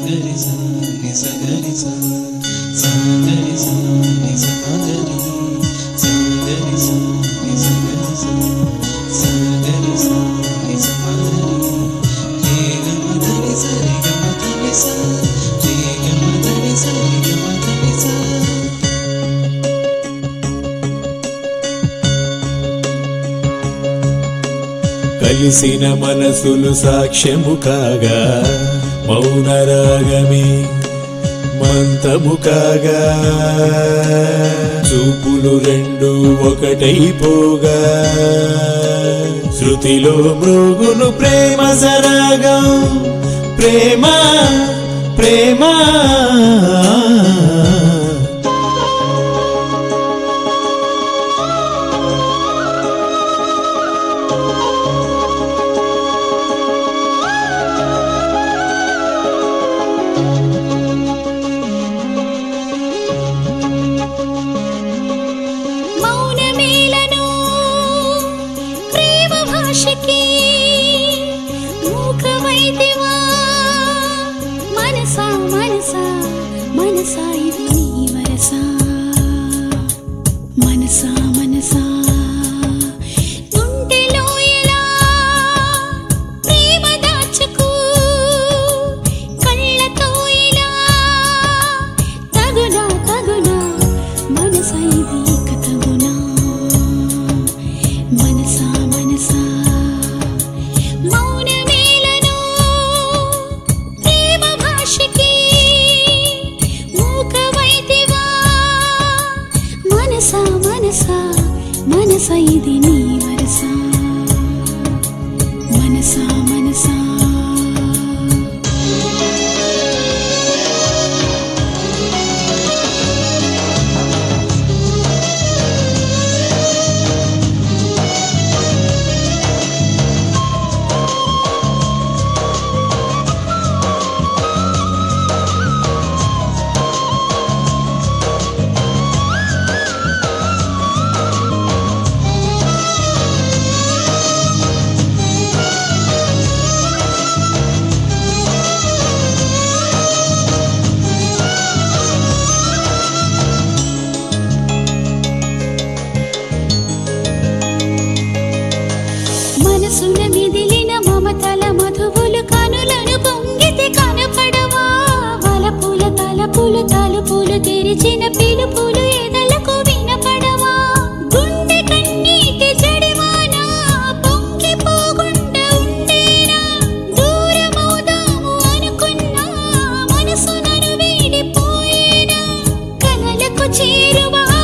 గరి సా ని స గరి సా సా గరి సా ని స ప గరి సా గరి సా ని స గరి సా సా గరి సా ని స ప గరి రే గ మ ద ని స రి గ మ ద ని స రే గ మ ద ని స రి గ మ ద ని స కలిసిన మనసులు సాక్ష్యము కాగా మౌన రాగమే మంతము కాగా చూపులు రెండు ఒకటైపోగా శృతిలో మృగును ప్రేమ సరాగం ప్రేమ ప్రేమ మౌనమేలను ప్రేమ భాషకి మూకమైతివా మనసా మనసా మనసా ఇది నీ వరసా మనసా మనసా గుండెలో ఎలా ప్రేమ దాచుకు కళ్ళతో ఇలా తగునా తగునా మనసా ఇది ఇక తగునా మనసా మనసా మౌనమేలను ప్రేమ భాషకి మూకమైతివా మనసా మనసా మనసా ఇది నీ వరసా మనసా మనసా మనసున మిదిలిన మమతల మధువులు కనులను పొంగితే కనపడవా వలపుల తలపులు తలుపులు తెరిచిన పిలుపులు ఎదలకు వినపడవా గుండె కన్నీటి జడివాన పొంగిపోకుండా ఉండేనా దూరమవుదాము అనుకున్నా మనసు నన్ను వీడిపోయేనా కలలకు చేరువా